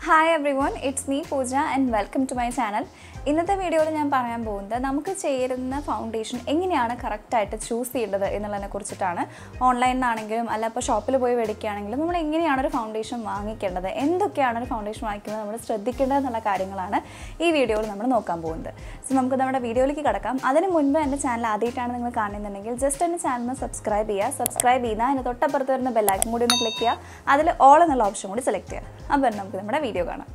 hi every one it's me Pooja and welcome to my channel ഇന്നത്തെ വീഡിയോയിൽ ഞാൻ പറയാൻ പോകുന്നത് നമുക്ക് ചേരുന്ന ഫൗണ്ടേഷൻ എങ്ങനെയാണ് കറക്റ്റായിട്ട് ചൂസ് ചെയ്യേണ്ടത് എന്നുള്ളതിനെ കുറിച്ചിട്ടാണ് ഓൺലൈനിൽ നിന്നാണെങ്കിലും അല്ല ഇപ്പോൾ ഷോപ്പിൽ പോയി മേടിക്കുകയാണെങ്കിലും നമ്മൾ എങ്ങനെയാണ് ഒരു ഫൗണ്ടേഷൻ വാങ്ങിക്കേണ്ടത് എന്തൊക്കെയാണ് ഒരു ഫൗണ്ടേഷൻ വാങ്ങിക്കുമ്പോൾ നമ്മൾ ശ്രദ്ധിക്കേണ്ടത് എന്നുള്ള കാര്യങ്ങളാണ് ഈ വീഡിയോയിൽ നമ്മൾ നോക്കാൻ പോകുന്നത് സോ നമുക്ക് നമ്മുടെ വീഡിയോയിലേക്ക് കിടക്കാം അതിന് മുൻപ് എൻ്റെ ചാനൽ ആദ്യമായിട്ടാണ് നിങ്ങൾ കാണുന്നുണ്ടെങ്കിൽ ജസ്റ്റ് എൻ്റെ ചാനൽ സബ്സ്ക്രൈബ് ചെയ്യുക സബ്സ്ക്രൈബ് ചെയ്യുന്ന അതിന് തൊട്ടപ്പുറത്ത് വരുന്ന ബെല്ലൈക്കൻ കൂടി ഒന്ന് ക്ലിക്ക് ചെയ്യുക അതിൽ ഓൾ എന്നുള്ള ഓപ്ഷൻ കൂടി സെലക്ട് ചെയ്യുക അപ്പോൾ നമുക്ക് നമ്മുടെ വീഡിയോ കാണാം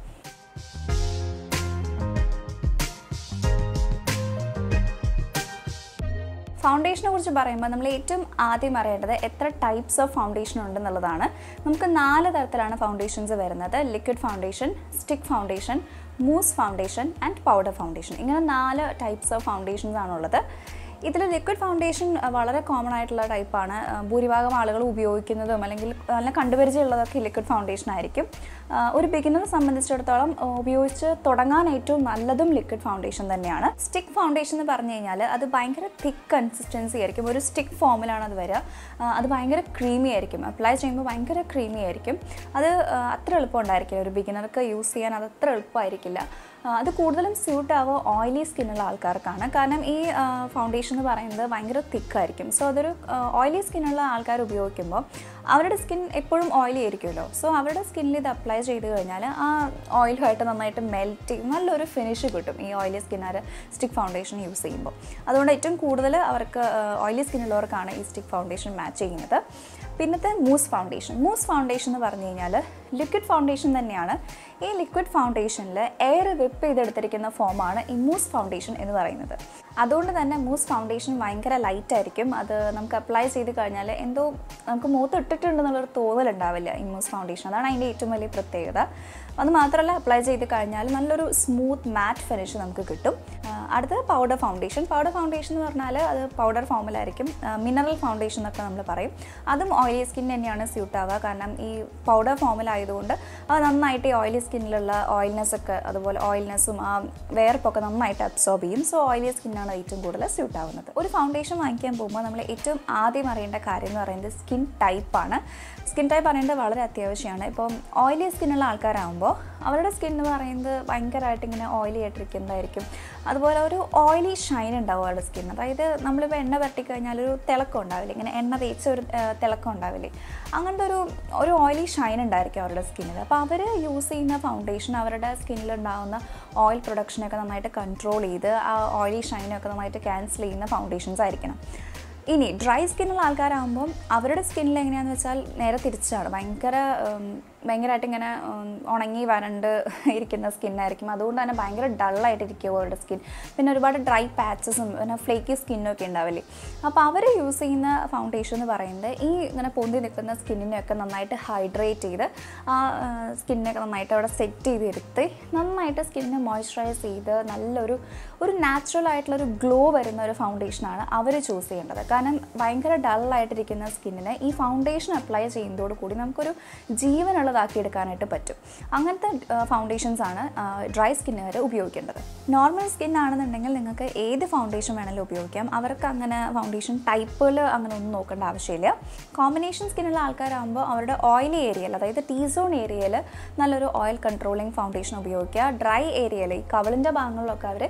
ഫൗണ്ടേഷനെ കുറിച്ച് പറയുമ്പോൾ നമ്മൾ ഏറ്റവും ആദ്യം അറിയേണ്ടത് എത്ര ടൈപ്സ് ഓഫ് ഫൗണ്ടേഷൻ ഉണ്ടെന്നുള്ളതാണ് നമുക്ക് നാല് തരത്തിലാണ് ഫൗണ്ടേഷൻസ് വരുന്നത് liquid foundation stick foundation mousse foundation and powder foundation ഇങ്ങനെ നാല് ടൈപ്സ് ഓഫ് ഫൗണ്ടേഷൻസ് ആണുള്ളത് ഇതിൽ ലിക്വിഡ് ഫൗണ്ടേഷൻ വളരെ കോമൺ ആയിട്ടുള്ള ടൈപ്പാണ് ഭൂരിഭാഗം ആളുകൾ ഉപയോഗിക്കുന്നതും അല്ലെങ്കിൽ നല്ല കണ്ടുപരിചയമുള്ളതൊക്കെ ലിക്വിഡ് ഫൗണ്ടേഷൻ ആയിരിക്കും ഒരു ബിഗിനറെ സംബന്ധിച്ചിടത്തോളം ഉപയോഗിച്ച് തുടങ്ങാൻ ഏറ്റവും നല്ലതും ലിക്വിഡ് ഫൗണ്ടേഷൻ തന്നെയാണ് സ്റ്റിക്ക് ഫൗണ്ടേഷൻ എന്ന് പറഞ്ഞു കഴിഞ്ഞാൽ അത് ഭയങ്കര തിക്ക് കൺസിസ്റ്റൻസി ആയിരിക്കും ഒരു സ്റ്റിക്ക് ഫോമിലാണ് അത് വരിക അത് ഭയങ്കര ക്രീമി ആയിരിക്കും അപ്ലൈ ചെയ്യുമ്പോൾ ഭയങ്കര ക്രീമി ആയിരിക്കും അത് അത്ര എളുപ്പം ഉണ്ടായിരിക്കില്ല ഒരു ബിഗിനർക്ക് യൂസ് ചെയ്യാൻ അത് അത്ര എളുപ്പമായിരിക്കില്ല അത് കൂടുതലും സ്യൂട്ട് ആവുക ഓയിലി സ്കിന്നുള്ള ആൾക്കാർക്കാണ് കാരണം ഈ ഫൗണ്ടേഷൻ എന്ന് പറയുന്നത് ഭയങ്കര തിക്കായിരിക്കും സോ അതൊരു ഓയിലി സ്കിന്നുള്ള ആൾക്കാർ ഉപയോഗിക്കുമ്പോൾ അവരുടെ സ്കിൻ എപ്പോഴും ഓയിലി ആയിരിക്കുമല്ലോ സോ അവരുടെ സ്കിന്നിൽ ഇത് അപ്ലൈ ചെയ്ത് കഴിഞ്ഞാൽ ആ ഓയിലുമായിട്ട് നന്നായിട്ട് മെൽറ്റ് ചെയ്യും നല്ലൊരു ഫിനിഷ് കിട്ടും ഈ ഓയിലി സ്കിന്നുകാർ സ്റ്റിക്ക് ഫൗണ്ടേഷൻ യൂസ് ചെയ്യുമ്പോൾ അതുകൊണ്ട് ഏറ്റവും കൂടുതൽ അവർക്ക് ഓയിലി സ്കിന്നുള്ളവർക്കാണ് ഈ സ്റ്റിക്ക് ഫൗണ്ടേഷൻ മാച്ച് ചെയ്യുന്നത് പിന്നത്തെ മൂസ് ഫൗണ്ടേഷൻ മൂസ് ഫൗണ്ടേഷൻ എന്ന് പറഞ്ഞു കഴിഞ്ഞാൽ ലിക്വിഡ് ഫൗണ്ടേഷൻ തന്നെയാണ് ഈ ലിക്വിഡ് ഫൗണ്ടേഷനിൽ എയർ വിപ്പ് ചെയ്തെടുത്തിരിക്കുന്ന ഫോമാണ് ഈ മൂസ് ഫൗണ്ടേഷൻ എന്ന് പറയുന്നത് അതുകൊണ്ട് തന്നെ മൂസ് ഫൗണ്ടേഷൻ ഭയങ്കര ലൈറ്റ് ആയിരിക്കും അത് നമുക്ക് അപ്ലൈ ചെയ്ത് കഴിഞ്ഞാൽ എന്തോ നമുക്ക് മുഖത്ത് ഇട്ടിട്ടുണ്ടെന്നുള്ളൊരു തോന്നലുണ്ടാവില്ല ഈ മൂസ് ഫൗണ്ടേഷൻ അതാണ് അതിൻ്റെ ഏറ്റവും വലിയ പ്രത്യേകത അത് മാത്രമല്ല അപ്ലൈ ചെയ്ത് കഴിഞ്ഞാൽ നല്ലൊരു സ്മൂത്ത് മാറ്റ് ഫിനിഷ് നമുക്ക് കിട്ടും അടുത്തത് പൗഡർ ഫൗണ്ടേഷൻ പൗഡർ ഫൗണ്ടേഷൻ എന്ന് പറഞ്ഞാൽ അത് പൗഡർ ഫോമിലായിരിക്കും മിനറൽ ഫൗണ്ടേഷൻ എന്നൊക്കെ നമ്മൾ പറയും അതും ഓയിലി സ്കിൻ തന്നെയാണ് സ്യൂട്ട് ആവുക കാരണം ഈ പൗഡർ ഫോമിലായതുകൊണ്ട് അത് നന്നായിട്ട് ഈ ഓയിലി സ്കിന്നിലുള്ള ഓയിൽനെസ് ഒക്കെ അതുപോലെ ഓയിൽനെസ്സും ആ വേർപ്പൊക്കെ നന്നായിട്ട് അബ്സോർബ് ചെയ്യും സോ ഓയിലി സ്കിന്നാണ് ഏറ്റവും കൂടുതൽ സ്യൂട്ട് ആവുന്നത് ഒരു ഫൗണ്ടേഷൻ വാങ്ങിക്കാൻ പോകുമ്പോൾ നമ്മൾ ഏറ്റവും ആദ്യം അറിയേണ്ട കാര്യം എന്ന് പറയുന്നത് സ്കിൻ ടൈപ്പാണ് സ്കിൻ ടൈപ്പ് അറിയേണ്ടത് വളരെ അത്യാവശ്യമാണ് ഇപ്പം ഓയിലി സ്കിന്നുള്ള ആൾക്കാരാകുമ്പോൾ അവരുടെ സ്കിൻ എന്ന് പറയുന്നത് ഭയങ്കരമായിട്ട് ഇങ്ങനെ ഓയിലി ആയിട്ടിരിക്കുന്നതായിരിക്കും അതുപോലെ ഒരു ഓയിലി ഷൈൻ ഉണ്ടാവും അവരുടെ സ്കിൻ അതായത് നമ്മളിപ്പോൾ എണ്ണ പരട്ടി കഴിഞ്ഞാൽ ഒരു തിളക്കം ഉണ്ടാവില്ലേ ഇങ്ങനെ എണ്ണ തേച്ച ഒരു തിളക്കം ഉണ്ടാവില്ലേ അങ്ങനത്തെ ഒരു ഒരു ഓയിലി ഷൈൻ ഉണ്ടായിരിക്കും അവരുടെ സ്കിന്നിൽ അപ്പോൾ അവർ യൂസ് ചെയ്യുന്ന ഫൗണ്ടേഷൻ അവരുടെ സ്കിന്നിൽ ഉണ്ടാകുന്ന ഓയിൽ പ്രൊഡക്ഷനൊക്കെ നന്നായിട്ട് കൺട്രോൾ ചെയ്ത് ആ ഓയിലി ഷൈനൊക്കെ നന്നായിട്ട് ക്യാൻസൽ ചെയ്യുന്ന ഫൗണ്ടേഷൻസ് ആയിരിക്കണം ഇനി ഡ്രൈ സ്കിന്നുള്ള ആൾക്കാരാകുമ്പം അവരുടെ സ്കിന്നിൽ എങ്ങനെയാണെന്ന് വെച്ചാൽ നേരെ തിരിച്ചാണ് ഭയങ്കര ഭയങ്കരമായിട്ട് ഇങ്ങനെ ഉണങ്ങി വരണ്ട് ഇരിക്കുന്ന സ്കിന്നായിരിക്കും അതുകൊണ്ട് തന്നെ ഭയങ്കര ഡള്ളായിട്ടിരിക്കും അവരുടെ സ്കിൻ പിന്നെ ഒരുപാട് ഡ്രൈ പാച്ചസും പിന്നെ ഫ്ലേക്കി സ്കിന്നൊക്കെ ഉണ്ടാവില്ലേ അപ്പോൾ അവർ യൂസ് ചെയ്യുന്ന ഫൗണ്ടേഷൻ എന്ന് പറയുന്നത് ഈ ഇങ്ങനെ പൊന്തി നിൽക്കുന്ന സ്കിന്നിനെയൊക്കെ നന്നായിട്ട് ഹൈഡ്രേറ്റ് ചെയ്ത് ആ സ്കിന്നൊക്കെ നന്നായിട്ട് അവിടെ സെറ്റ് ചെയ്ത് ഇരുത്തി നന്നായിട്ട് സ്കിന്നിനെ മോയ്സ്ചറൈസ് ചെയ്ത് നല്ലൊരു ഒരു നാച്ചുറൽ ആയിട്ടുള്ളൊരു ഗ്ലോ വരുന്ന ഒരു ഫൗണ്ടേഷനാണ് അവർ ചൂസ് ചെയ്യേണ്ടത് കാരണം ഭയങ്കര ഡള്ളായിട്ടിരിക്കുന്ന സ്കിന്നിന് ഈ ഫൗണ്ടേഷൻ അപ്ലൈ ചെയ്യുന്നതോട് കൂടി നമുക്കൊരു ജീവനുള്ള ഉള്ളതാക്കി എടുക്കാനായിട്ട് പറ്റും അങ്ങനത്തെ ഫൗണ്ടേഷൻസ് ആണ് ഡ്രൈ സ്കിന്നുകാർ ഉപയോഗിക്കേണ്ടത് നോർമൽ സ്കിൻ ആണെന്നുണ്ടെങ്കിൽ നിങ്ങൾക്ക് ഏത് ഫൗണ്ടേഷൻ വേണമെങ്കിലും ഉപയോഗിക്കാം അവർക്ക് അങ്ങനെ ഫൗണ്ടേഷൻ ടൈപ്പുകൾ അങ്ങനെ ഒന്നും നോക്കേണ്ട ആവശ്യമില്ല കോമ്പിനേഷൻ സ്കിന്നുള്ള ആൾക്കാരാകുമ്പോൾ അവരുടെ ഓയിലി ഏരിയയിൽ അതായത് ടീ സോൺ ഏരിയയിൽ നല്ലൊരു ഓയിൽ കൺട്രോളിങ് ഫൗണ്ടേഷൻ ഉപയോഗിക്കുക ഡ്രൈ ഏരിയയിൽ ഈ കവളിൻ്റെ ഭാഗങ്ങളിലൊക്കെ അവർ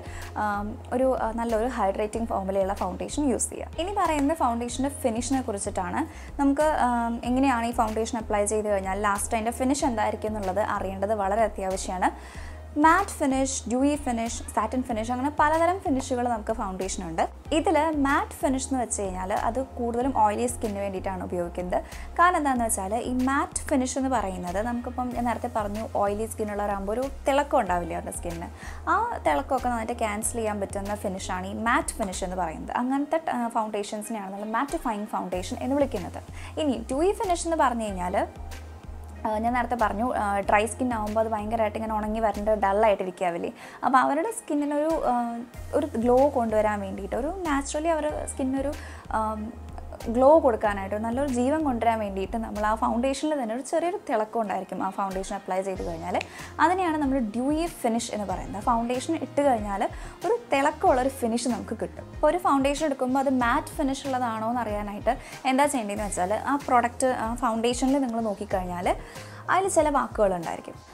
ഒരു നല്ലൊരു ഹൈഡ്രേറ്റിംഗ് ഫോമിലുള്ള ഫൗണ്ടേഷൻ യൂസ് ചെയ്യുക ഇനി പറയുന്നത് ഫൗണ്ടേഷൻ്റെ ഫിനിഷിനെ കുറിച്ചിട്ടാണ് നമുക്ക് എങ്ങനെയാണ് ഈ ഫൗണ്ടേഷൻ അപ്ലൈ ചെയ്ത് കഴിഞ്ഞാൽ ലാസ്റ്റ് അതിൻ്റെ ഫിനിഷ് എന്തായിരിക്കും എന്നുള്ളത് അറിയേണ്ടത് വളരെ അത്യാവശ്യമാണ് matte finish dewy finish satin finish അങ്ങനെ പലതരം ഫിനിഷുകൾ നമുക്ക് ഫൗണ്ടേഷൻ ഉണ്ട് ഇതിൽ മാറ്റ് ഫിനിഷ് എന്ന് വെച്ച് കഴിഞ്ഞാൽ അത് കൂടുതലും ഓയിലി സ്കിന്നിന് വേണ്ടിയിട്ടാണ് ഉപയോഗിക്കുന്നത് കാരണം എന്താണെന്ന് വെച്ചാൽ ഈ മാറ്റ് ഫിനിഷ് എന്ന് പറയുന്നത് നമുക്കിപ്പം ഞാൻ നേരത്തെ പറഞ്ഞു ഓയിലി സ്കിന്നുള്ളവരാകുമ്പോൾ ഒരു തിളക്കം ഉണ്ടാവില്ല അവരുടെ സ്കിന്നിന് ആ തിളക്കമൊക്കെ നന്നായിട്ട് ക്യാൻസൽ ചെയ്യാൻ പറ്റുന്ന ഫിനിഷാണ് ഈ മാറ്റ് ഫിനിഷ് എന്ന് പറയുന്നത് അങ്ങനത്തെ ഫൗണ്ടേഷൻസിനെയാണ് നമ്മൾ മാറ്റിഫൈങ് ഫൗണ്ടേഷൻ എന്ന് വിളിക്കുന്നത് ഇനി ഡ്യൂയി ഫിനിഷ് എന്ന് പറഞ്ഞു കഴിഞ്ഞാൽ ഞാൻ നേരത്തെ പറഞ്ഞു ഡ്രൈ സ്കിൻ ആകുമ്പോൾ അത് ഭയങ്കരമായിട്ട് ഇങ്ങനെ ഉണങ്ങി വരേണ്ട ഡള്ളായിട്ടിരിക്കാവില്ലേ അപ്പോൾ അവരുടെ സ്കിന്നിനൊരു ഒരു ഗ്ലോ കൊണ്ടുവരാൻ വേണ്ടിയിട്ട് ഒരു നാച്ചുറലി അവരുടെ സ്കിന്നൊരു ഗ്ലോ കൊടുക്കാനായിട്ട് നല്ലൊരു ജീവൻ കൊണ്ടുവരാൻ വേണ്ടിയിട്ട് നമ്മൾ ആ ഫൗണ്ടേഷനിൽ തന്നെ ഒരു ചെറിയൊരു തിളക്കം ഉണ്ടായിരിക്കും ആ ഫൗണ്ടേഷൻ അപ്ലൈ ചെയ്ത് കഴിഞ്ഞാൽ അതിനെയാണ് നമ്മൾ ഡ്യൂയി ഫിനിഷ് എന്ന് പറയുന്നത് ഫൗണ്ടേഷൻ ഇട്ട് കഴിഞ്ഞാൽ ഒരു തിളക്കമുള്ള ഒരു ഫിനിഷ് നമുക്ക് കിട്ടും അപ്പോൾ ഒരു ഫൗണ്ടേഷൻ എടുക്കുമ്പോൾ അത് മാറ്റ് ഫിനിഷ് ഉള്ളതാണോ എന്ന് അറിയാനായിട്ട് എന്താ ചെയ്യേണ്ടതെന്ന് വെച്ചാൽ ആ പ്രോഡക്റ്റ് ആ ഫൗണ്ടേഷനിൽ നിങ്ങൾ നോക്കിക്കഴിഞ്ഞാൽ അതിൽ ചില വാക്കുകളുണ്ടായിരിക്കും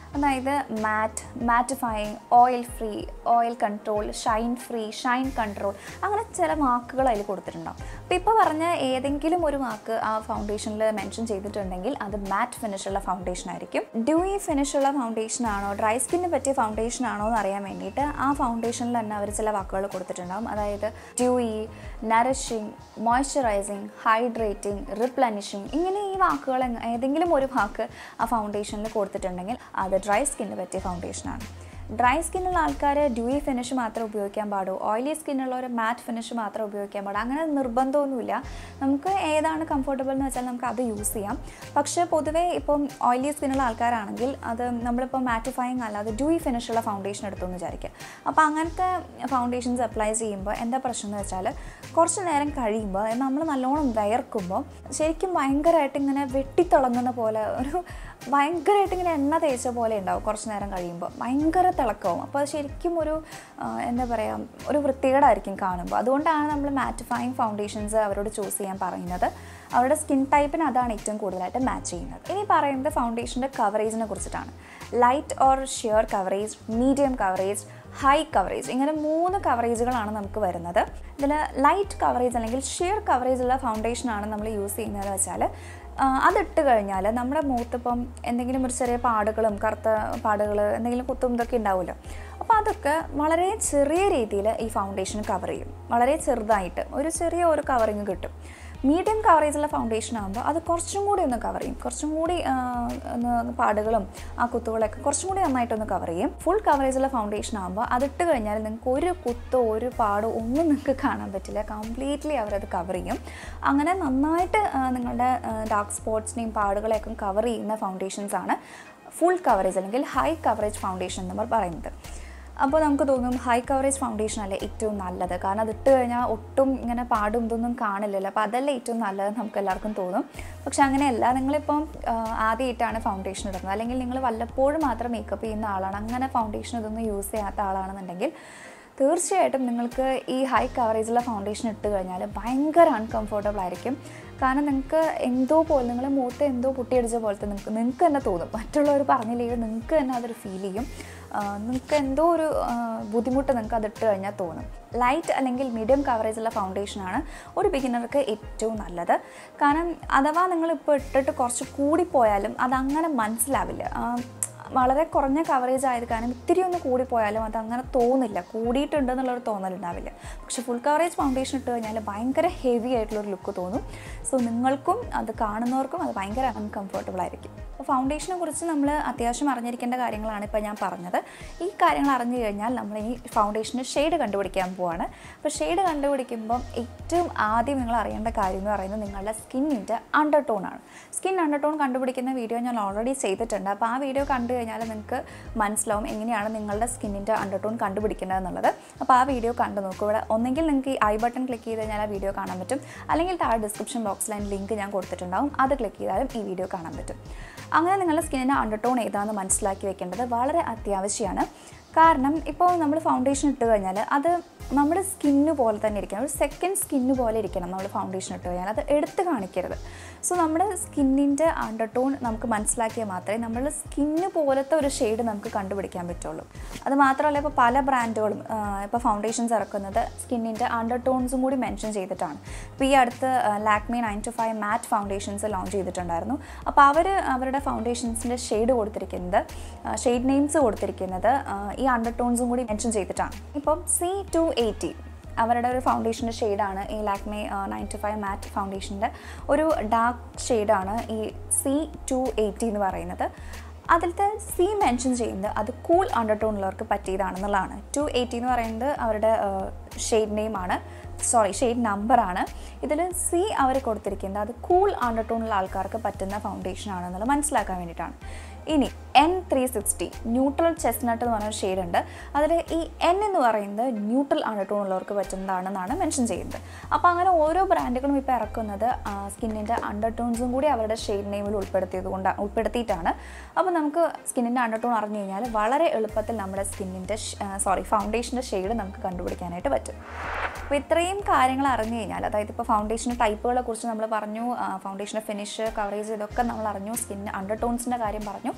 അതായത് matte mattifying oil free oil control shine free shine control അങ്ങനെ ചില വാക്കുകൾ അതിൽ കൊടുത്തിട്ടുണ്ടാവും അപ്പോൾ ഇപ്പോൾ പറഞ്ഞ ഏതെങ്കിലും ഒരു വാക്ക് ആ ഫൗണ്ടേഷനിൽ മെൻഷൻ ചെയ്തിട്ടുണ്ടെങ്കിൽ അത് മാറ്റ് ഫിനിഷുള്ള ഫൗണ്ടേഷൻ ആയിരിക്കും ഡ്യൂയി ഫിനിഷുള്ള ഫൗണ്ടേഷൻ ആണോ ഡ്രൈ സ്കിന്നിന് പറ്റിയ ഫൗണ്ടേഷൻ ആണോ എന്ന് അറിയാൻ വേണ്ടിയിട്ട് ആ ഫൗണ്ടേഷനിൽ തന്നെ അവർ ചില വാക്കുകൾ കൊടുത്തിട്ടുണ്ടാവും അതായത് dewy nourishing moisturising hydrating replenishing ഇങ്ങനെ ഈ വാക്കുകൾ എങ്ങ- ഏതെങ്കിലും ഒരു വാക്ക് ആ ഫൗണ്ടേഷനിൽ കൊടുത്തിട്ടുണ്ടെങ്കിൽ അത് ഡ്രൈ സ്കിന്നിന് പറ്റിയ ഫൗണ്ടേഷനാണ് ഡ്രൈ സ്കിന്നുള്ള ആൾക്കാർ ഡ്യൂയി ഫിനിഷ് മാത്രമേ ഉപയോഗിക്കാൻ പാടൂ ഓയിലി സ്കിന്നുള്ളവർ മാറ്റ് ഫിനിഷ് മാത്രമേ ഉപയോഗിക്കാൻ പാടൂ അങ്ങനെ നിർബന്ധമൊന്നുമില്ല നമുക്ക് ഏതാണ് കംഫർട്ടബിൾ എന്ന് വെച്ചാൽ നമുക്ക് അത് യൂസ് ചെയ്യാം പക്ഷേ പൊതുവേ ഇപ്പം ഓയിലി സ്കിന്നുള്ള ആൾക്കാരാണെങ്കിൽ അത് നമ്മളിപ്പോൾ മാറ്റിഫൈങ് അല്ലാതെ ഡ്യൂയി ഫിനിഷുള്ള ഫൗണ്ടേഷൻ എടുത്തു എന്ന് വിചാരിക്കുക അപ്പോൾ അങ്ങനത്തെ ഫൗണ്ടേഷൻസ് അപ്ലൈ ചെയ്യുമ്പോൾ എന്താ പ്രശ്നം എന്ന് വെച്ചാൽ കുറച്ച് നേരം കഴിയുമ്പോൾ നമ്മൾ നല്ലോണം വിയർക്കുമ്പോൾ ശരിക്കും ഭയങ്കരമായിട്ട് ഇങ്ങനെ വെട്ടിത്തിളങ്ങുന്ന പോലെ ഒരു ഭയങ്കരമായിട്ട് ഇങ്ങനെ എണ്ണ തേച്ച പോലെ ഉണ്ടാവും കുറച്ച് നേരം കഴിയുമ്പോൾ ഭയങ്കര തിളക്കവും അപ്പോൾ അത് ശരിക്കും ഒരു ആ, എന്താ പറയുക ഒരു വൃത്തികേടായിരിക്കും കാണുമ്പോൾ അതുകൊണ്ടാണ് നമ്മൾ മാറ്റിഫൈങ് ഫൗണ്ടേഷൻസ് അവരോട് ചൂസ് ചെയ്യാൻ പറയുന്നത് അവരുടെ സ്കിൻ ടൈപ്പിന് അതാണ് ഏറ്റവും കൂടുതലായിട്ട് മാച്ച് ചെയ്യുന്നത് ഇനി പറയുന്നത് ഫൗണ്ടേഷൻ്റെ കവറേജിനെ കുറിച്ചിട്ടാണ് light or sheer coverage medium coverage high coverage ഇങ്ങനെ മൂന്ന് കവറേജുകളാണ് നമുക്ക് വരുന്നത് ഇതിൽ ലൈറ്റ് കവറേജ് അല്ലെങ്കിൽ ഷിയർ കവറേജ് ഉള്ള ഫൗണ്ടേഷനാണ് നമ്മൾ യൂസ് ചെയ്യുന്നത് വെച്ചാൽ ആ, അതിട്ട് കഴിഞ്ഞാൽ നമ്മുടെ മുഖത്തിപ്പം എന്തെങ്കിലും ഒരു ചെറിയ പാടുകളും കറുത്ത പാടുകൾ എന്തെങ്കിലും കുത്തും ഇതൊക്കെ ഉണ്ടാവുമല്ലോ അപ്പോൾ അതൊക്കെ വളരെ ചെറിയ രീതിയിൽ ഈ ഫൗണ്ടേഷൻ കവർ ചെയ്യും വളരെ ചെറുതായിട്ട് ഒരു ചെറിയ ഒരു കവറിങ് കിട്ടും മീഡിയം കവറേജുള്ള ഫൗണ്ടേഷൻ ആകുമ്പോൾ അത് കുറച്ചും കൂടി ഒന്ന് കവർ ചെയ്യും കുറച്ചും കൂടി ആ, ഒന്ന് പാടുകളും ആ കുത്തുകളൊക്കെ കുറച്ചും കൂടി നന്നായിട്ടൊന്ന് കവർ ചെയ്യും ഫുൾ കവറേജുള്ള ഫൗണ്ടേഷൻ ആകുമ്പോൾ അതിട്ട് കഴിഞ്ഞാൽ നിങ്ങൾക്ക് ഒരു കുത്തോ ഒരു പാടോ ഒന്നും നിങ്ങൾക്ക് കാണാൻ പറ്റില്ല കംപ്ലീറ്റ്ലി അവരത് കവർ ചെയ്യും അങ്ങനെ നന്നായിട്ട് ആ, നിങ്ങളുടെ ഡാർക്ക് സ്പോട്ട്സിനെയും പാടുകളെയൊക്കെ കവർ ചെയ്യുന്ന ഫൗണ്ടേഷൻസ് ആണ് ഫുൾ കവറേജ് അല്ലെങ്കിൽ ഹൈ കവറേജ് ഫൗണ്ടേഷൻ എന്ന് നമ്മൾ പറയുന്നത് അപ്പോൾ നമുക്ക് തോന്നും ഹൈ കവറേജ് ഫൗണ്ടേഷൻ അല്ലേ ഏറ്റവും നല്ലത് കാരണം അത് ഇട്ട് കഴിഞ്ഞാൽ ഒട്ടും ഇങ്ങനെ പാടും ഇതൊന്നും കാണില്ലല്ലോ അപ്പോൾ അതല്ലേ ഏറ്റവും നല്ലത് നമുക്ക് എല്ലാവർക്കും തോന്നും പക്ഷെ അങ്ങനെയല്ല നിങ്ങളിപ്പം ആ, ആദ്യമായിട്ടാണ് ഫൗണ്ടേഷൻ ഇടുന്നത് അല്ലെങ്കിൽ നിങ്ങൾ വല്ലപ്പോഴും മാത്രം മേക്കപ്പ് ചെയ്യുന്ന ആളാണ് അങ്ങനെ ഫൗണ്ടേഷൻ ഇതൊന്നും യൂസ് ചെയ്യാത്ത ആളാണെന്നുണ്ടെങ്കിൽ തീർച്ചയായിട്ടും നിങ്ങൾക്ക് ഈ ഹൈ കവറേജുള്ള ഫൗണ്ടേഷൻ ഇട്ട് കഴിഞ്ഞാൽ ഭയങ്കര അൺകംഫർട്ടബിൾ ആയിരിക്കും കാരണം നിങ്ങൾക്ക് എന്തോ പോലെ നിങ്ങളെ മുഖത്ത് എന്തോ പൊട്ടിയടിച്ച പോലത്തെ നിങ്ങൾക്ക് നിങ്ങൾക്ക് തന്നെ തോന്നും മറ്റുള്ളവർ പറഞ്ഞില്ലെങ്കിൽ നിങ്ങൾക്ക് തന്നെ അതൊരു ഫീൽ ചെയ്യും നിങ്ങൾക്ക് എന്തോ ഒരു ആ, ബുദ്ധിമുട്ട് നിങ്ങൾക്ക് അത് ഇട്ട് കഴിഞ്ഞാൽ തോന്നും ലൈറ്റ് അല്ലെങ്കിൽ മീഡിയം കവറേജുള്ള ഫൗണ്ടേഷനാണ് ഒരു ബിഗിനർക്ക് ഏറ്റവും നല്ലത് കാരണം അഥവാ നിങ്ങളിപ്പോൾ ഇട്ടിട്ട് കുറച്ച് കൂടിപ്പോയാലും അതങ്ങനെ മനസ്സിലാവില്ല ആ, വളരെ കുറഞ്ഞ കവറേജ് ആയത് കാരണം ഇത്തിരി ഒന്ന് കൂടിപ്പോയാലും അത് അങ്ങനെ തോന്നില്ല കൂടിയിട്ടുണ്ട് എന്നുള്ളൊരു തോന്നലുണ്ടാവില്ല പക്ഷെ ഫുൾ കവറേജ് ഫൗണ്ടേഷൻ ഇട്ട് കഴിഞ്ഞാൽ ഭയങ്കര ഹെവി ആയിട്ടുള്ളൊരു ലുക്ക് തോന്നും സോ നിങ്ങൾക്കും അത് കാണുന്നവർക്കും അത് ഭയങ്കര അൺകംഫർട്ടബിൾ ആയിരിക്കും അപ്പോൾ ഫൗണ്ടേഷനെ കുറിച്ച് നമ്മൾ അത്യാവശ്യം അറിഞ്ഞിരിക്കേണ്ട കാര്യങ്ങളാണ് ഇപ്പോൾ ഞാൻ പറഞ്ഞത് ഈ കാര്യങ്ങൾ അറിഞ്ഞു കഴിഞ്ഞാൽ നമ്മൾ ഈ ഫൗണ്ടേഷന് ഷെയ്ഡ് കണ്ടുപിടിക്കാൻ പോവാണ് അപ്പോൾ ഷെയ്ഡ് കണ്ടുപിടിക്കുമ്പം ഏറ്റവും ആദ്യം നിങ്ങൾ അറിയേണ്ട കാര്യം എന്ന് പറയുന്നത് നിങ്ങളുടെ സ്കിന്നിൻ്റെ അണ്ടർടോൺ ആണ് സ്കിൻ അണ്ടർടോൺ കണ്ടുപിടിക്കുന്ന വീഡിയോ ഞാൻ ഓൾറെഡി ചെയ്തിട്ടുണ്ട് അപ്പോൾ ആ വീഡിയോ കണ്ടു കഴിഞ്ഞാൽ നിങ്ങൾക്ക് മനസ്സിലാവും എങ്ങനെയാണ് നിങ്ങളുടെ സ്കിന്നിൻ്റെ അണ്ടർടോൺ കണ്ടുപിടിക്കേണ്ടത് എന്നുള്ളത് അപ്പോൾ ആ വീഡിയോ കണ്ടു നോക്കൂ ഇവിടെ ഒന്നെങ്കിൽ നിങ്ങൾക്ക് ഈ ഐ ബട്ടൺ ക്ലിക്ക് ചെയ്ത് കഴിഞ്ഞാൽ ആ വീഡിയോ കാണാൻ പറ്റും അല്ലെങ്കിൽ താഴെ ഡിസ്ക്രിപ്ഷൻ ബോക്സിൽ അതിൻ്റെ ലിങ്ക് ഞാൻ കൊടുത്തിട്ടുണ്ടാവും അത് ക്ലിക്ക് ചെയ്താലും ഈ വീഡിയോ കാണാൻ പറ്റും അങ്ങനെ നിങ്ങളുടെ സ്കിന്നിൻ്റെ അണ്ടർടോൺ ഏതാണെന്ന് മനസ്സിലാക്കി വെക്കേണ്ടത് വളരെ അത്യാവശ്യമാണ് കാരണം ഇപ്പോൾ നമ്മൾ ഫൗണ്ടേഷൻ ഇട്ട് കഴിഞ്ഞാൽ അത് നമ്മുടെ സ്കിന്ന് പോലെ തന്നെ ഇരിക്കണം ഒരു സെക്കൻഡ് സ്കിന്ന് പോലെ ഇരിക്കണം നമ്മൾ ഫൗണ്ടേഷൻ ഇട്ട് കഴിഞ്ഞാൽ അത് എടുത്ത് കാണിക്കരുത് സോ നമ്മുടെ സ്കിന്നിൻ്റെ അണ്ടർടോൺ നമുക്ക് മനസ്സിലാക്കിയാൽ മാത്രമേ നമ്മുടെ സ്കിന്ന് പോലത്തെ ഒരു ഷെയ്ഡ് നമുക്ക് കണ്ടുപിടിക്കാൻ പറ്റുള്ളൂ അത് മാത്രമല്ല ഇപ്പോൾ പല ബ്രാൻഡുകളും ഇപ്പോൾ ഫൗണ്ടേഷൻസ് ഇറക്കുന്നത് സ്കിന്നിൻ്റെ അണ്ടർടോൺസും കൂടി മെൻഷൻ ചെയ്തിട്ടാണ് ഇപ്പോൾ ഈ അടുത്ത് Lakme nine to five matte foundations launch ചെയ്തിട്ടുണ്ടായിരുന്നു അപ്പോൾ അവർ അവരുടെ ഫൗണ്ടേഷൻസിൻ്റെ ഷെയ്ഡ് കൊടുത്തിരിക്കുന്നത് ഷെയ്ഡ് നെയിംസ് കൊടുത്തിരിക്കുന്നത് ആ, ഈ അണ്ടർടോൺസും കൂടി മെൻഷൻ ചെയ്തിട്ടാണ് ഇപ്പം സി ടു എയ്റ്റി അവരുടെ ഒരു ഫൗണ്ടേഷൻ്റെ ഷെയ്ഡാണ് ഈ Lakme nine to five matte ഫൗണ്ടേഷൻ്റെ ഒരു ഡാർക്ക് ഷെയ്ഡാണ് ഈ സി ടു എയ്റ്റി എന്ന് പറയുന്നത് അതിലത്തെ സി മെൻഷൻ ചെയ്യുന്നത് അത് കൂൾ അണ്ടർടോണുള്ളവർക്ക് പറ്റിയതാണെന്നുള്ളതാണ് ടു എയ്റ്റി എന്ന് പറയുന്നത് അവരുടെ ഷെയ്ഡ് നെയിമാണ് സോറി ഷെയ്ഡ് നമ്പറാണ് ഇതിൽ സി അവർ കൊടുത്തിരിക്കുന്നത് അത് കൂൾ അണ്ടർടോണുള്ള ആൾക്കാർക്ക് പറ്റുന്ന ഫൗണ്ടേഷൻ ആണെന്നുള്ളത് മനസ്സിലാക്കാൻ വേണ്ടിയിട്ടാണ് ഇനി N three sixty neutral chestnut എന്ന് പറഞ്ഞ ഷെയ്ഡ് ഉണ്ട് അതിൽ ഈ എൻ എന്ന് പറയുന്നത് ന്യൂട്രൽ അണ്ടർടോൺ ഉള്ളവർക്ക് പറ്റുന്നതാണെന്നാണ് മെൻഷൻ ചെയ്യുന്നത് അപ്പോൾ അങ്ങനെ ഓരോ ബ്രാൻഡുകളും ഇപ്പോൾ ഇറക്കുന്നത് സ്കിന്നിൻ്റെ അണ്ടർടോൺസും കൂടി അവരുടെ ഷെയ്ഡ് നെയിമിൽ ഉൾപ്പെടുത്തിയത് കൊണ്ട് ഉൾപ്പെടുത്തിയിട്ടാണ് അപ്പോൾ നമുക്ക് സ്കിന്നിൻ്റെ അണ്ടർടോൺ അറിഞ്ഞു കഴിഞ്ഞാൽ വളരെ എളുപ്പത്തിൽ നമ്മുടെ സ്കിന്നിൻ്റെ സോറി ഫൗണ്ടേഷൻ്റെ ഷെയ്ഡ് നമുക്ക് കണ്ടുപിടിക്കാനായിട്ട് പറ്റും അപ്പോൾ ഇത്രയും കാര്യങ്ങൾ അറിഞ്ഞു കഴിഞ്ഞാൽ അതായത് ഇപ്പോൾ ഫൗണ്ടേഷൻ ടൈപ്പുകളെ കുറിച്ച് നമ്മൾ പറഞ്ഞു ഫൗണ്ടേഷൻ്റെ ഫിനിഷ് കവറേജ് ഇതൊക്കെ നമ്മൾ അറിഞ്ഞു സ്കിൻ അണ്ടർടോൺസിൻ്റെ കാര്യം പറഞ്ഞു അപ്പോൾ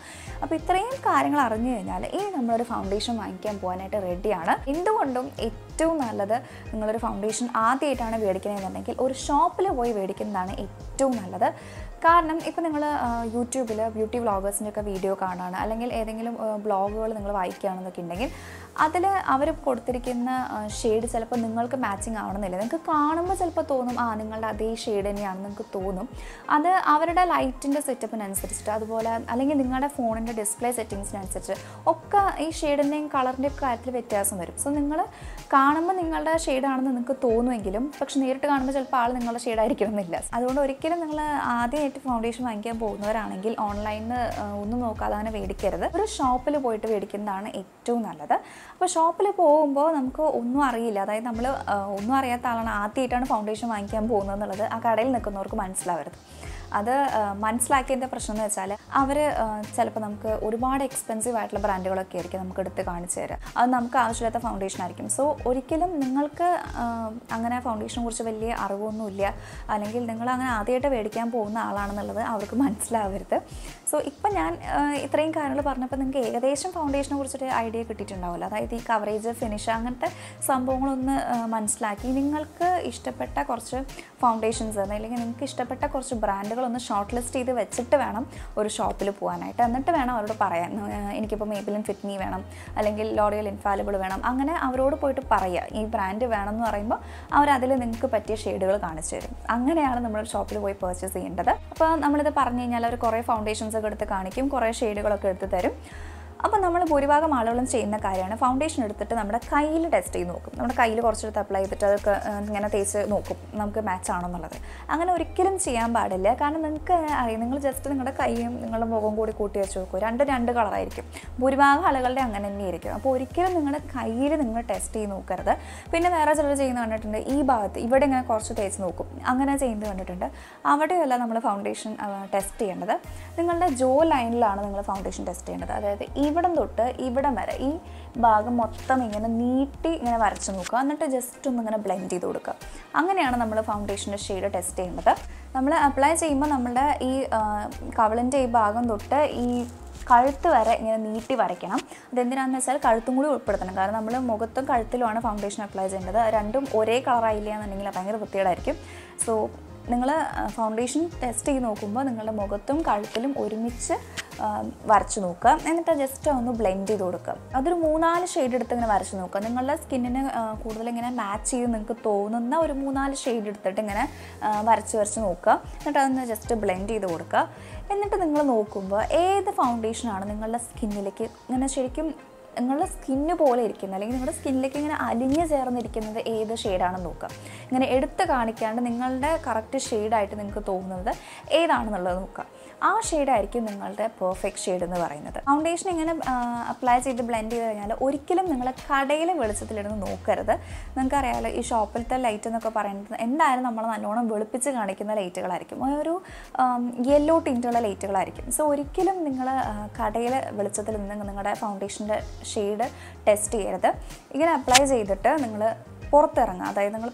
അപ്പോൾ ഇത്രയും കാര്യങ്ങൾ അറിഞ്ഞു കഴിഞ്ഞാൽ ഇനി നമ്മളൊരു ഫൗണ്ടേഷൻ വാങ്ങിക്കാൻ പോകാനായിട്ട് റെഡിയാണ് എന്തുകൊണ്ടും ഏറ്റവും നല്ലത് നിങ്ങളൊരു ഫൗണ്ടേഷൻ ആദ്യമായിട്ടാണ് മേടിക്കണമെന്നുണ്ടെങ്കിൽ ഒരു ഷോപ്പിൽ പോയി മേടിക്കുന്നതാണ് ഏറ്റവും നല്ലത് കാരണം ഇപ്പോൾ നിങ്ങൾ യൂട്യൂബിൽ ബ്യൂട്ടി വ്ളോഗേഴ്സിൻ്റെ ഒക്കെ വീഡിയോ കാണുകയാണ് അല്ലെങ്കിൽ ഏതെങ്കിലും ബ്ലോഗുകൾ നിങ്ങൾ വായിക്കുകയാണെന്നൊക്കെ ഉണ്ടെങ്കിൽ അതിൽ അവർ കൊടുത്തിരിക്കുന്ന ഷെയ്ഡ് ചിലപ്പോൾ നിങ്ങൾക്ക് മാച്ചിങ് ആവണമെന്നില്ല നിങ്ങൾക്ക് കാണുമ്പോൾ ചിലപ്പോൾ തോന്നും ആ നിങ്ങളുടെ അതേ ഷെയ്ഡ് തന്നെയാണെന്ന് നിങ്ങൾക്ക് തോന്നും അത് അവരുടെ ലൈറ്റിൻ്റെ സെറ്റപ്പിനനുസരിച്ചിട്ട് അതുപോലെ അല്ലെങ്കിൽ നിങ്ങളുടെ ഫോണിൻ്റെ ഡിസ്പ്ലേ സെറ്റിങ്സിനനുസരിച്ച് ഒക്കെ ഈ ഷെയ്ഡിൻ്റെയും കളറിൻ്റെയും കാര്യത്തിൽ വ്യത്യാസം വരും സോ നിങ്ങൾ കാണുമ്പോൾ നിങ്ങളുടെ ഷെയ്ഡാണെന്ന് നിങ്ങൾക്ക് തോന്നുമെങ്കിലും പക്ഷെ നേരിട്ട് കാണുമ്പോൾ ചിലപ്പോൾ ആൾ നിങ്ങളുടെ ഷെയ്ഡായിരിക്കണം എന്നില്ല അതുകൊണ്ട് ഒരിക്കലും നിങ്ങൾ ആദ്യമായിട്ട് ഫൗണ്ടേഷൻ വാങ്ങിക്കാൻ പോകുന്നവരാണെങ്കിൽ ഓൺലൈനിൽ ഒന്നും നോക്കാതെ അങ്ങനെ മേടിക്കരുത് ഒരു ഷോപ്പിൽ പോയിട്ട് മേടിക്കുന്നതാണ് ഏറ്റവും നല്ലത് അപ്പോൾ ഷോപ്പിൽ പോകുമ്പോൾ നമുക്ക് ഒന്നും അറിയില്ല അതായത് നമ്മൾ ഒന്നും അറിയാത്ത ആളാണ് ആദ്യമായിട്ടാണ് ഫൗണ്ടേഷൻ വാങ്ങിക്കാൻ പോകുന്നത് എന്നുള്ളത് ആ കടയിൽ നിൽക്കുന്നവർക്ക് മനസ്സിലാവരുത് അത് ആ, മനസ്സിലാക്കിയതിൻ്റെ പ്രശ്നം എന്ന് വെച്ചാൽ അവർ ചിലപ്പോൾ നമുക്ക് ഒരുപാട് എക്സ്പെൻസീവ് ആയിട്ടുള്ള ബ്രാൻഡുകളൊക്കെ ആയിരിക്കും നമുക്ക് എടുത്ത് കാണിച്ചു തരിക അത് നമുക്ക് ആവശ്യമില്ലാത്ത ഫൗണ്ടേഷൻ ആയിരിക്കും സോ ഒരിക്കലും നിങ്ങൾക്ക് ആ, അങ്ങനെ ഫൗണ്ടേഷനെ കുറിച്ച് വലിയ അറിവൊന്നുമില്ല അല്ലെങ്കിൽ നിങ്ങൾ അങ്ങനെ ആദ്യമായിട്ട് മേടിക്കാൻ പോകുന്ന ആളാണെന്നുള്ളത് അവർക്ക് മനസ്സിലാവരുത് സോ ഇപ്പം ഞാൻ ആ, ഇത്രയും കാര്യങ്ങൾ പറഞ്ഞപ്പോൾ നിങ്ങൾക്ക് ഏകദേശം ഫൗണ്ടേഷനെ കുറിച്ചൊരു ഐഡിയ കിട്ടിയിട്ടുണ്ടാവില്ല അതായത് ഈ കവറേജ് ഫിനിഷ് അങ്ങനത്തെ സംഭവങ്ങളൊന്ന് ആ, മനസ്സിലാക്കി നിങ്ങൾക്ക് ഇഷ്ടപ്പെട്ട കുറച്ച് ഫൗണ്ടേഷൻസ് അല്ലെങ്കിൽ നിങ്ങൾക്ക് ഇഷ്ടപ്പെട്ട കുറച്ച് ബ്രാൻഡുകളൊന്ന് ഷോർട്ട് ലിസ്റ്റ് ചെയ്ത് വെച്ചിട്ട് വേണം ഒരു ഷോപ്പിൽ പോകാനായിട്ട് എന്നിട്ട് വേണം അവരോട് പറയാൻ ആ, എനിക്കിപ്പോൾ മേബിലിൻ ഫിറ്റ്മി വേണം അല്ലെങ്കിൽ ലോറിയൽ ഇൻഫാലിബിൾ വേണം അങ്ങനെ അവരോട് പോയിട്ട് പറയുക ഈ ബ്രാൻഡ് വേണം എന്ന് പറയുമ്പോൾ അവരതിൽ നിങ്ങൾക്ക് പറ്റിയ ഷെയ്ഡുകൾ കാണിച്ചു തരും അങ്ങനെയാണ് നമ്മൾ ഷോപ്പിൽ പോയി പർച്ചേസ് ചെയ്യേണ്ടത് അപ്പോൾ നമ്മളിത് പറഞ്ഞു കഴിഞ്ഞാൽ അവർ കുറേ ഫൗണ്ടേഷൻസ് ഒക്കെ എടുത്ത് കാണിക്കും കുറേ ഷെയ്ഡുകളൊക്കെ എടുത്ത് തരും അപ്പോൾ നമ്മൾ ഭൂരിഭാഗം ആളുകളും ചെയ്യുന്ന കാര്യമാണ് ഫൗണ്ടേഷൻ എടുത്തിട്ട് നമ്മുടെ കയ്യിൽ ടെസ്റ്റ് ചെയ്ത് നോക്കും നമ്മുടെ കയ്യിൽ കുറച്ചെടുത്ത് അപ്ലൈ ചെയ്തിട്ട് അതൊക്കെ ആ, ഇങ്ങനെ തേച്ച് നോക്കും നമുക്ക് മാച്ച് ആണോ എന്നുള്ളത് അങ്ങനെ ഒരിക്കലും ചെയ്യാൻ പാടില്ല കാരണം നിങ്ങൾക്ക് അറിയാം നിങ്ങൾ ജസ്റ്റ് നിങ്ങളുടെ കൈയും നിങ്ങളുടെ മുഖം കൂടി കൂട്ടി വെച്ച് നോക്കും രണ്ട് രണ്ട് കളറായിരിക്കും ഭൂരിഭാഗം ആളുകളുടെ അങ്ങനെ തന്നെയായിരിക്കും അപ്പോൾ ഒരിക്കലും നിങ്ങളുടെ കയ്യിൽ നിങ്ങൾ ടെസ്റ്റ് ചെയ്ത് നോക്കരുത് പിന്നെ വേറെ ചിലർ ചെയ്യുന്ന കണ്ടിട്ടുണ്ട് ഈ ഭാഗത്ത് ഇവിടെ ഇങ്ങനെ കുറച്ച് തേച്ച് നോക്കും അങ്ങനെ ചെയ്യുന്നത് കണ്ടിട്ടുണ്ട് അവിടെയല്ല നമ്മൾ ഫൗണ്ടേഷൻ ടെസ്റ്റ് ചെയ്യേണ്ടത് നിങ്ങളുടെ ജോ ലൈനിലാണ് നിങ്ങൾ ഫൗണ്ടേഷൻ ടെസ്റ്റ് ചെയ്യേണ്ടത് അതായത് ഇവിടം തൊട്ട് ഇവിടം വരെ ഈ ഭാഗം മൊത്തം ഇങ്ങനെ നീട്ടി ഇങ്ങനെ വരച്ച് നോക്കുക എന്നിട്ട് ജസ്റ്റ് ഒന്ന് ഇങ്ങനെ ബ്ലെൻഡ് ചെയ്ത് കൊടുക്കുക അങ്ങനെയാണ് നമ്മൾ ഫൗണ്ടേഷൻ്റെ ഷെയ്ഡ് ടെസ്റ്റ് ചെയ്യേണ്ടത് നമ്മൾ അപ്ലൈ ചെയ്യുമ്പോൾ നമ്മുടെ ഈ കവളിൻ്റെ ഈ ഭാഗം തൊട്ട് ഈ കഴുത്ത് വരെ ഇങ്ങനെ നീട്ടി വരയ്ക്കണം അതെന്തിനാണെന്ന് വെച്ചാൽ കഴുത്തും കൂടി ഉൾപ്പെടുത്തണം കാരണം നമ്മൾ മുഖത്തും കഴുത്തിലുമാണ് ഫൗണ്ടേഷൻ അപ്ലൈ ചെയ്യേണ്ടത് അത് രണ്ടും ഒരേ കളറായില്ല എന്നുണ്ടെങ്കിൽ ഭയങ്കര വൃത്തികേടായിരിക്കും സോ നിങ്ങൾ ഫൗണ്ടേഷൻ ടെസ്റ്റ് ചെയ്ത് നോക്കുമ്പോൾ നിങ്ങളുടെ മുഖത്തും കഴുത്തിലും ഒരുമിച്ച് ആ, വരച്ച് നോക്കുക എന്നിട്ട് ജസ്റ്റ് ഒന്ന് ബ്ലെൻഡ് ചെയ്ത് കൊടുക്കുക അതൊരു മൂന്നാല് ഷെയ്ഡ് എടുത്ത് ഇങ്ങനെ വരച്ച് നോക്കുക നിങ്ങളുടെ സ്കിന്നിന് കൂടുതൽ ഇങ്ങനെ മാച്ച് ചെയ്ത് നിങ്ങൾക്ക് തോന്നുന്ന ഒരു മൂന്നാല് ഷെയ്ഡ് എടുത്തിട്ട് ഇങ്ങനെ ആ, വരച്ച് വരച്ച് നോക്കുക എന്നിട്ട് അതൊന്ന് ജസ്റ്റ് ബ്ലെൻഡ് ചെയ്ത് കൊടുക്കുക എന്നിട്ട് നിങ്ങൾ നോക്കുമ്പോൾ ഏത് ഫൗണ്ടേഷനാണ് നിങ്ങളുടെ സ്കിന്നിലേക്ക് ഇങ്ങനെ ശരിക്കും നിങ്ങളുടെ സ്കിന്ന് പോലെ ഇരിക്കുന്നത് അല്ലെങ്കിൽ നിങ്ങളുടെ സ്കിന്നിലേക്ക് ഇങ്ങനെ അലിഞ്ഞ് ചേർന്നിരിക്കുന്നത് ഏത് ഷെയ്ഡാണെന്ന് നോക്കുക ഇങ്ങനെ എടുത്ത് കാണിക്കാണ്ട് നിങ്ങളുടെ കറക്റ്റ് ഷെയ്ഡായിട്ട് നിങ്ങൾക്ക് തോന്നുന്നത് ഏതാണെന്നുള്ളത് നോക്കുക ആ ഷെയ്ഡായിരിക്കും നിങ്ങളുടെ പെർഫെക്റ്റ് ഷെയ്ഡ് എന്ന് പറയുന്നത് ഫൗണ്ടേഷൻ ഇങ്ങനെ അപ്ലൈ ചെയ്ത് ബ്ലെൻഡ് ചെയ്ത് കഴിഞ്ഞാൽ ഒരിക്കലും നിങ്ങൾ കടയിലെ വെളിച്ചത്തിലിരുന്ന് നോക്കരുത് നിങ്ങൾക്കറിയാമല്ലോ ഈ ഷോപ്പിലത്തെ ലൈറ്റ് എന്നൊക്കെ പറയുന്നത് എന്തായാലും നമ്മൾ നല്ലോണം വെളുപ്പിച്ച് കാണിക്കുന്ന ലൈറ്റുകളായിരിക്കും ഒരു യെല്ലോ ടിൻറ്റുള്ള ലൈറ്റുകളായിരിക്കും സോ ഒരിക്കലും നിങ്ങൾ കടയിലെ വെളിച്ചത്തിൽ നിന്ന് നിങ്ങളുടെ ഫൗണ്ടേഷൻ്റെ ഷെയ്ഡ് ടെസ്റ്റ് ചെയ്യരുത് ഇങ്ങനെ അപ്ലൈ ചെയ്തിട്ട് നിങ്ങൾ പുറത്തിറങ്ങുക അതായത് നിങ്ങൾ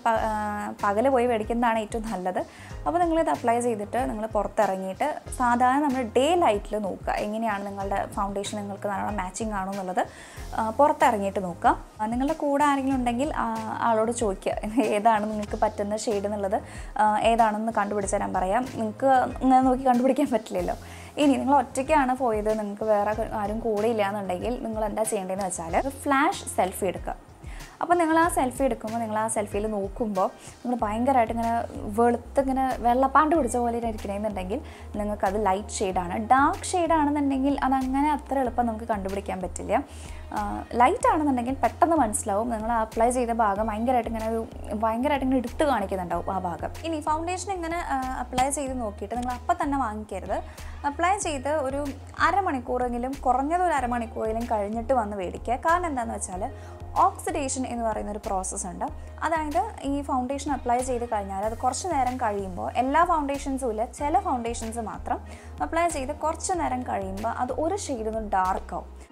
പകൽ പോയി മേടിക്കുന്നതാണ് ഏറ്റവും നല്ലത് അപ്പോൾ നിങ്ങളിത് അപ്ലൈ ചെയ്തിട്ട് നിങ്ങൾ പുറത്തിറങ്ങിയിട്ട് സാധാരണ നമ്മൾ ഡേ ലൈറ്റിൽ നോക്കുക എങ്ങനെയാണ് നിങ്ങളുടെ ഫൗണ്ടേഷൻ നിങ്ങൾക്ക് നല്ലോണം മാച്ചിങ് ആണോ എന്നുള്ളത് ആ, പുറത്തിറങ്ങിയിട്ട് നോക്കുക ആ, നിങ്ങളുടെ കൂടെ ആരെങ്കിലും ഉണ്ടെങ്കിൽ ആ, ആളോട് ചോദിക്കുക ഏതാണ് നിങ്ങൾക്ക് പറ്റുന്ന ഷെയ്ഡ് എന്നുള്ളത് ആ, ഏതാണെന്ന് കണ്ടുപിടിച്ച് തരാൻ പറയാം നിങ്ങൾക്ക് ഇങ്ങനെ നോക്കി കണ്ടുപിടിക്കാൻ പറ്റില്ലല്ലോ ഇനി നിങ്ങൾ ഒറ്റയ്ക്കാണ് പോയത് നിങ്ങൾക്ക് വേറെ ആരും കൂടെ ഇല്ല എന്നുണ്ടെങ്കിൽ നിങ്ങൾ എന്താ ചെയ്യേണ്ടതെന്ന് വെച്ചാൽ ഫ്ലാഷ് സെൽഫി എടുക്കുക അപ്പോൾ നിങ്ങൾ ആ സെൽഫി എടുക്കുമ്പോൾ നിങ്ങൾ ആ സെൽഫിയിൽ നോക്കുമ്പോൾ നിങ്ങൾ ഭയങ്കരമായിട്ട് ഇങ്ങനെ വെളുത്ത് ഇങ്ങനെ വെള്ളപ്പാണ്ട് പിടിച്ച പോലെ ഇരിക്കണമെന്നുണ്ടെങ്കിൽ നിങ്ങൾക്കത് ലൈറ്റ് ഷെയ്ഡാണ് ഡാർക്ക് ഷെയ്ഡാണെന്നുണ്ടെങ്കിൽ അതങ്ങനെ അത്ര എളുപ്പം നമുക്ക് കണ്ടുപിടിക്കാൻ പറ്റില്ല ലൈറ്റ് ആണെന്നുണ്ടെങ്കിൽ പെട്ടെന്ന് മനസ്സിലാവും നിങ്ങൾ അപ്ലൈ ചെയ്ത ഭാഗം ഭയങ്കരമായിട്ട് ഇങ്ങനെ ഒരു ഭയങ്കരമായിട്ട് ഇങ്ങനെ എടുത്ത് കാണിക്കുന്നുണ്ടാവും ആ ഭാഗം ഇനി ഫൗണ്ടേഷൻ ഇങ്ങനെ അപ്ലൈ ചെയ്ത് നോക്കിയിട്ട് നിങ്ങൾ അപ്പം തന്നെ വാങ്ങിക്കരുത് അപ്ലൈ ചെയ്ത് ഒരു അരമണിക്കൂറെങ്കിലും കുറഞ്ഞത് ഒരു അരമണിക്കൂറെങ്കിലും കഴിഞ്ഞിട്ട് വന്ന് മേടിക്കുക കാരണം എന്താണെന്ന് വെച്ചാൽ ഓക്സിഡേഷൻ എന്ന് പറയുന്ന ഒരു പ്രോസസ്സ് ഉണ്ട് അതായത് ഈ ഫൗണ്ടേഷൻ അപ്ലൈ ചെയ്ത് കഴിഞ്ഞാൽ അത് കുറച്ച് നേരം കഴിയുമ്പോൾ എല്ലാ ഫൗണ്ടേഷൻസും ഇല്ല ചില ഫൗണ്ടേഷൻസ് മാത്രം അപ്ലൈ ചെയ്ത് കുറച്ച് നേരം കഴിയുമ്പോൾ അത് ഒരു ഷെയ്ഡ് ഒന്ന് ഡാർക്ക് ആവും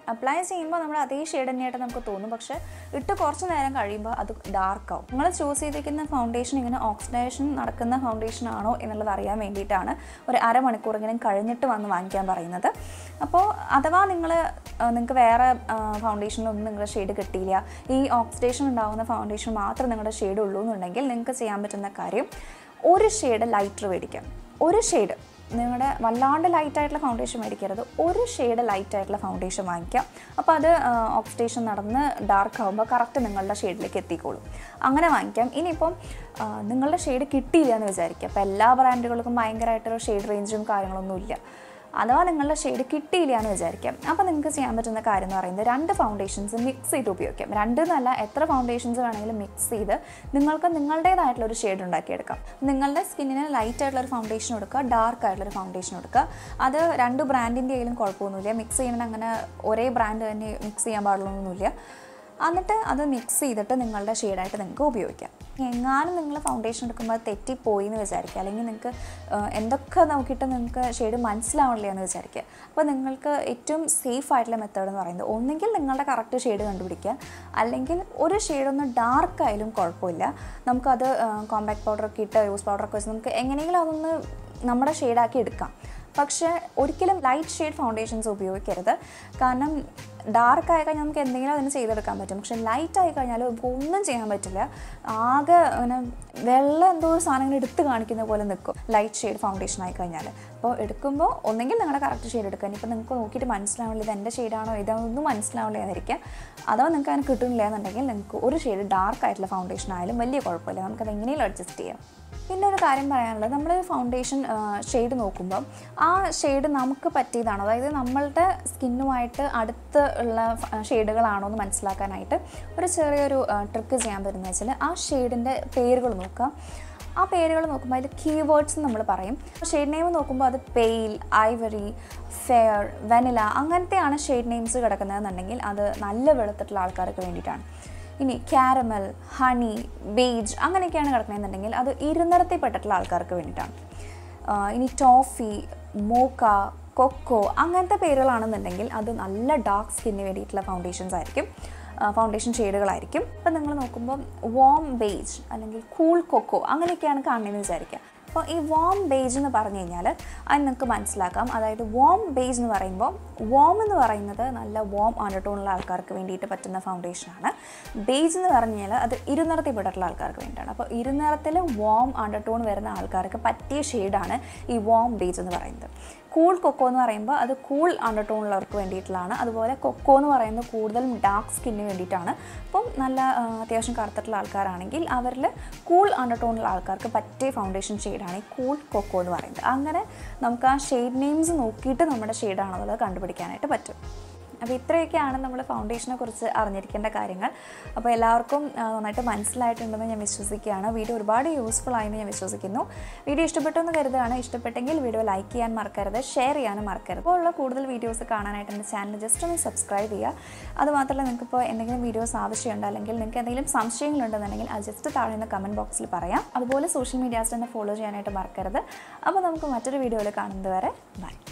അപ്ലൈ ചെയ്യുമ്പോൾ നമ്മൾ അതേ ഷെയ്ഡ് തന്നെയായിട്ട് നമുക്ക് തോന്നും പക്ഷേ ഇട്ട് കുറച്ച് നേരം കഴിയുമ്പോൾ അത് ഡാർക്ക് ആവും നിങ്ങൾ ചൂസ് ചെയ്തിരിക്കുന്ന ഫൗണ്ടേഷൻ ഇങ്ങനെ ഓക്സിഡേഷൻ നടക്കുന്ന ഫൗണ്ടേഷൻ ആണോ എന്നുള്ളത് അറിയാൻ വേണ്ടിയിട്ടാണ് ഒരു അരമണിക്കൂറെങ്കിലും കഴിഞ്ഞിട്ട് വന്ന് വാങ്ങിക്കാൻ പറയുന്നത് അപ്പോൾ അഥവാ നിങ്ങൾ നിങ്ങൾക്ക് വേറെ ഫൗണ്ടേഷനിലൊന്നും നിങ്ങളുടെ ഷെയ്ഡ് കിട്ടിയില്ല ഈ ഓക്സിഡേഷൻ ഉണ്ടാകുന്ന ഫൗണ്ടേഷൻ മാത്രം നിങ്ങളുടെ ഷെയ്ഡ് ഉള്ളൂ എന്നുണ്ടെങ്കിൽ നിങ്ങൾക്ക് ചെയ്യാൻ പറ്റുന്ന കാര്യം ഒരു ഷെയ്ഡ് ലൈറ്റർ മേടിക്കാം ഒരു ഷെയ്ഡ് നിങ്ങളുടെ വല്ലാണ്ട് ലൈറ്റ് ആയിട്ടുള്ള ഫൗണ്ടേഷൻ മേടിക്കരുത് ഒരു ഷെയ്ഡ് ലൈറ്റ് ആയിട്ടുള്ള ഫൗണ്ടേഷൻ വാങ്ങിക്കാം അപ്പോൾ അത് ഓക്സിഡേഷൻ നടന്ന് ഡാർക്ക് ആകുമ്പോൾ കറക്റ്റ് നിങ്ങളുടെ ഷെയ്ഡിലേക്ക് എത്തിക്കോളും അങ്ങനെ വാങ്ങിക്കാം ഇനിയിപ്പം ആ, നിങ്ങളുടെ ഷെയ്ഡ് കിട്ടിയില്ല എന്ന് വിചാരിക്കുക അപ്പോൾ എല്ലാ ബ്രാൻഡുകൾക്കും ഭയങ്കരമായിട്ടൊരു ഷെയ്ഡ് റേഞ്ചും കാര്യങ്ങളൊന്നും ഇല്ല അഥവാ നിങ്ങളുടെ ഷെയ്ഡ് കിട്ടിയില്ല എന്ന് വിചാരിക്കാം അപ്പോൾ നിങ്ങൾക്ക് ചെയ്യാൻ പറ്റുന്ന കാര്യം എന്ന് പറയുന്നത് രണ്ട് ഫൗണ്ടേഷൻസ് മിക്സ് ചെയ്ത് ഉപയോഗിക്കാം രണ്ട് എന്നല്ല എത്ര ഫൗണ്ടേഷൻസ് വേണമെങ്കിലും മിക്സ് ചെയ്ത് നിങ്ങൾക്ക് നിങ്ങളുടേതായിട്ടുള്ള ഒരു ഷെയ്ഡ് ഉണ്ടാക്കിയെടുക്കാം നിങ്ങളുടെ സ്കിന്നിന് ലൈറ്റ് ആയിട്ടുള്ള ഒരു ഫൗണ്ടേഷൻ കൊടുക്കുക ഡാർക്ക് ആയിട്ടുള്ള ഒരു ഫൗണ്ടേഷൻ കൊടുക്കുക അത് രണ്ട് ബ്രാൻഡിൻ്റെ ആയാലും കുഴപ്പമൊന്നുമില്ല മിക്സ് ചെയ്യണമെങ്കിൽ അങ്ങനെ ഒരേ ബ്രാൻഡ് തന്നെ മിക്സ് ചെയ്യാൻ പാടുള്ളൊന്നുമില്ല എന്നിട്ട് അത് മിക്സ് ചെയ്തിട്ട് നിങ്ങളുടെ ഷെയ്ഡായിട്ട് നിങ്ങൾക്ക് ഉപയോഗിക്കാം എങ്ങാനും നിങ്ങൾ ഫൗണ്ടേഷൻ എടുക്കുമ്പോൾ അത് തെറ്റിപ്പോയി എന്ന് വിചാരിക്കുക അല്ലെങ്കിൽ നിങ്ങൾക്ക് ഏഹ്, എന്തൊക്കെ നോക്കിയിട്ട് നിങ്ങൾക്ക് ഷെയ്ഡ് മനസ്സിലാവണില്ല എന്ന് വിചാരിക്കുക അപ്പോൾ നിങ്ങൾക്ക് ഏറ്റവും സേഫ് ആയിട്ടുള്ള മെത്തേഡ് എന്ന് പറയുന്നത് ഒന്നുകിൽ നിങ്ങളുടെ കറക്റ്റ് ഷെയ്ഡ് കണ്ടുപിടിക്കുക അല്ലെങ്കിൽ ഒരു ഷെയ്ഡ് ഒന്ന് ഡാർക്ക് ആയാലും കുഴപ്പമില്ല നമുക്കത് കോമ്പാക്ട് പൗഡറൊക്കെ ഇട്ട് യൂസ് പൗഡറൊക്കെ വെച്ച് നമുക്ക് എങ്ങനെയെങ്കിലും അതൊന്ന് നമ്മുടെ ഷെയ്ഡാക്കി എടുക്കാം പക്ഷേ ഒരിക്കലും ലൈറ്റ് ഷെയ്ഡ് ഫൗണ്ടേഷൻസ് ഉപയോഗിക്കരുത് കാരണം ഡാർക്ക് ആയി കഴിഞ്ഞാൽ നമുക്ക് എന്തെങ്കിലും അതിന് ചെയ്തെടുക്കാൻ പറ്റും പക്ഷെ ലൈറ്റ് ആയി കഴിഞ്ഞാൽ നമുക്ക് ഒന്നും ചെയ്യാൻ പറ്റില്ല ആകെ ഇങ്ങനെ വെള്ളം എന്തോ ഒരു സാധനങ്ങൾ എടുത്ത് കാണിക്കുന്ന പോലെ നിൽക്കും ലൈറ്റ് ഷെയ്ഡ് ഫൗണ്ടേഷൻ ആയി കഴിഞ്ഞാൽ അപ്പോൾ എടുക്കുമ്പോൾ ഒന്നെങ്കിൽ നിങ്ങളുടെ കറക്റ്റ് ഷെയ്ഡ് എടുക്കുക ഇനിയിപ്പോൾ നിങ്ങൾക്ക് നോക്കിയിട്ട് മനസ്സിലാവില്ല ഇത് എൻ്റെ ഷെയ്ഡാണോ ഇതൊന്നും മനസ്സിലാവില്ല എന്നിരിക്കുക അഥവാ നിങ്ങൾക്ക് അങ്ങനെ കിട്ടുന്നില്ല എന്നുണ്ടെങ്കിൽ നിങ്ങൾക്ക് ഒരു ഷെയ്ഡ് ഡാർക്ക് ആയിട്ടുള്ള ഫൗണ്ടേഷൻ ആയാലും വലിയ കുഴപ്പമില്ല നമുക്കത് എങ്ങനെയും അഡ്ജസ്റ്റ് ചെയ്യാം പിന്നെ ഒരു കാര്യം പറയാനുള്ളത് നമ്മൾ ഫൗണ്ടേഷൻ ഷെയ്ഡ് നോക്കുമ്പോൾ ആ ഷെയ്ഡ് നമുക്ക് പറ്റിയതാണോ അതായത് നമ്മളുടെ സ്കിന്നുമായിട്ട് അടുത്ത് ഉള്ള ഷെയ്ഡുകളാണോ എന്ന് മനസ്സിലാക്കാനായിട്ട് ഒരു ചെറിയൊരു ട്രിക്ക് ചെയ്യാൻ പറ്റുന്നത് വെച്ചാൽ ആ ഷെയ്ഡിൻ്റെ പേരുകൾ നോക്കുക ആ പേരുകൾ നോക്കുമ്പോൾ അതിൽ കീവേഡ്സ് നമ്മൾ പറയും ഷെയ്ഡ് നെയിം നോക്കുമ്പോൾ അത് പെയിൽ ഐവറി ഫെയർ വെനില അങ്ങനത്തെയാണ് ഷെയ്ഡ് നെയിംസ് കിടക്കുന്നതെന്നുണ്ടെങ്കിൽ അത് നല്ല വെളുത്തിട്ടുള്ള ആൾക്കാർക്ക് വേണ്ടിയിട്ടാണ് ഇനി ക്യാരമൽ ഹണി ബേജ് അങ്ങനെയൊക്കെയാണ് കിടക്കുന്നതെന്നുണ്ടെങ്കിൽ അത് ഇരുനിറത്തിൽപ്പെട്ടിട്ടുള്ള ആൾക്കാർക്ക് വേണ്ടിയിട്ടാണ് ആഹ് ഇനി ടോഫി മോക്ക കൊക്കോ അങ്ങനത്തെ പേരുകളാണെന്നുണ്ടെങ്കിൽ അത് നല്ല ഡാർക്ക് സ്കിന്നിന് വേണ്ടിയിട്ടുള്ള ഫൗണ്ടേഷൻസ് ആയിരിക്കും ഫൗണ്ടേഷൻ ഷെയ്ഡുകളായിരിക്കും ഇപ്പം നിങ്ങൾ നോക്കുമ്പോൾ വോം ബേജ് അല്ലെങ്കിൽ കൂൾ കൊക്കോ അങ്ങനെയൊക്കെയാണ് കാണുന്നതെന്ന് വിചാരിക്കുക അപ്പോൾ ഈ വോം ബേജ് എന്ന് പറഞ്ഞു കഴിഞ്ഞാൽ അത് നിങ്ങൾക്ക് മനസ്സിലാക്കാം അതായത് വോം ബേജ് എന്ന് പറയുമ്പോൾ വോം എന്ന് പറയുന്നത് നല്ല വോം അണ്ടർടോണുള്ള ആൾക്കാർക്ക് വേണ്ടിയിട്ട് പറ്റുന്ന ഫൗണ്ടേഷനാണ് ബേജ് എന്ന് പറഞ്ഞു കഴിഞ്ഞാൽ അത് ഇരുനിറത്തിൽ പെട്ടിട്ടുള്ള ആൾക്കാർക്ക് വേണ്ടിയിട്ടാണ് അപ്പോൾ ഇരുനിറത്തിൽ വോം അണ്ടർടോൺ വരുന്ന ആൾക്കാർക്ക് പറ്റിയ ഷെയ്ഡാണ് ഈ വോം ബേജ് എന്ന് പറയുന്നത് കൂൾ കൊക്കോ എന്ന് പറയുമ്പോൾ അത് കൂൾ അണ്ടർടോണുള്ളവർക്ക് വേണ്ടിയിട്ടുള്ളതാണ് അതുപോലെ കൊക്കോ എന്ന് പറയുന്നത് കൂടുതലും ഡാർക്ക് സ്കിന്നിന് വേണ്ടിയിട്ടാണ് അപ്പം നല്ല ആ, അത്യാവശ്യം കറുത്തിട്ടുള്ള ആൾക്കാരാണെങ്കിൽ അവരിൽ കൂൾ അണ്ടർടോണുള്ള ആൾക്കാർക്ക് പറ്റിയ ഫൗണ്ടേഷൻ ഷെയ്ഡാണ് ഈ കൂൾ കൊക്കോ എന്ന് പറയുന്നത് അങ്ങനെ നമുക്ക് ആ ഷെയ്ഡ് നെയിംസ് നോക്കിയിട്ട് നമ്മുടെ ഷെയ്ഡാണെന്നുള്ളത് കണ്ടുപിടിക്കാനായിട്ട് പറ്റും അപ്പോൾ ഇത്രയൊക്കെയാണ് നമ്മൾ ഫൗണ്ടേഷനെ കുറിച്ച് അറിഞ്ഞിരിക്കേണ്ട കാര്യങ്ങൾ അപ്പോൾ എല്ലാവർക്കും ആ, നന്നായിട്ട് മനസ്സിലായിട്ടുണ്ടെന്ന് ഞാൻ വിശ്വസിക്കുകയാണ് വീഡിയോ ഒരുപാട് യൂസ്ഫുൾ ആയെന്ന് ഞാൻ വിശ്വസിക്കുന്നു വീഡിയോ ഇഷ്ടപ്പെട്ടു എന്ന് കരുതുകയാണ് ഇഷ്ടപ്പെട്ടെങ്കിൽ വീഡിയോ ലൈക്ക് ചെയ്യാൻ മറക്കരുത് ഷെയർ ചെയ്യാനും മറക്കരുത് അപ്പോൾ ഉള്ള കൂടുതൽ വീഡിയോസ് കാണാനായിട്ട് എൻ്റെ ചാനൽ ജസ്റ്റ് ഒന്ന് സബ്സ്ക്രൈബ് ചെയ്യുക അതുമാത്രമല്ല നിങ്ങൾക്കിപ്പോൾ എന്തെങ്കിലും വീഡിയോസ് ആവശ്യമുണ്ട് അല്ലെങ്കിൽ നിങ്ങൾക്ക് എന്തെങ്കിലും സംശയങ്ങളുണ്ടെന്നുണ്ടെങ്കിൽ അത് ജസ്റ്റ് താഴെ നിന്ന് കമൻറ്റ് ബോക്സിൽ പറയാം അതുപോലെ സോഷ്യൽ മീഡിയാസ് തന്നെ ഫോളോ ചെയ്യാനായിട്ട് മറക്കരുത് അപ്പോൾ നമുക്ക് മറ്റൊരു വീഡിയോയിൽ കാണുന്നത് വരെ ബൈ